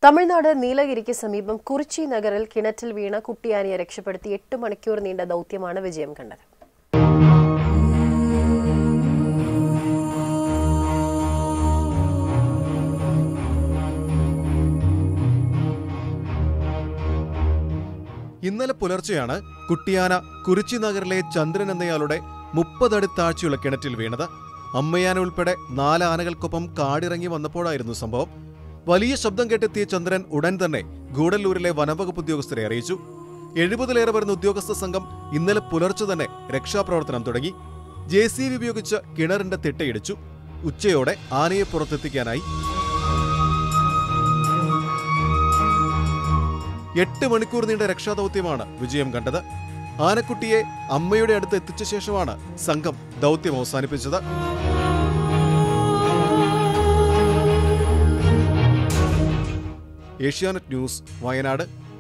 തമിഴ്നാട് നീലഗിരിക്ക് സമീപം കുറിച്ചി നഗറിൽ കിണറ്റിൽ വീണ കുട്ടിയാനയെ രക്ഷപ്പെടുത്തി എട്ട് മണിക്കൂർ നീണ്ട ദൗത്യമാണ് വിജയം കണ്ടത് ഇന്നലെ പുലർച്ചെയാണ് കുട്ടിയാന കുറിച്ചി നഗറിലെ ചന്ദ്രൻ എന്നയാളുടെ മുപ്പതടി താഴ്ചയുള്ള കിണറ്റിൽ വീണത് അമ്മയാന ഉൾപ്പെടെ നാല് ആനകൾക്കൊപ്പം കാടിറങ്ങി വന്നപ്പോഴായിരുന്നു സംഭവം വലിയ ശബ്ദം കേട്ടെത്തിയ ചന്ദ്രൻ ഉടൻ തന്നെ ഗൂഡല്ലൂരിലെ വനംവകുപ്പ് ഉദ്യോഗസ്ഥരെ അറിയിച്ചു എഴുപതിലേറെ വരുന്ന ഉദ്യോഗസ്ഥ സംഘം ഇന്നലെ പുലർച്ചെ തന്നെ രക്ഷാപ്രവർത്തനം തുടങ്ങി ജെ സി ബി ഉപയോഗിച്ച് കിണറിന്റെ തിട്ടയിടിച്ചു ഉച്ചയോടെ ആനയെ പുറത്തെത്തിക്കാനായി എട്ട് മണിക്കൂർ നീണ്ട രക്ഷാദൗത്യമാണ് വിജയം കണ്ടത് ആനക്കുട്ടിയെ അമ്മയുടെ അടുത്ത് എത്തിച്ച ശേഷമാണ് സംഘം ദൗത്യം അവസാനിപ്പിച്ചത് ഏഷ്യാനെറ്റ് ന്യൂസ് വയനാട്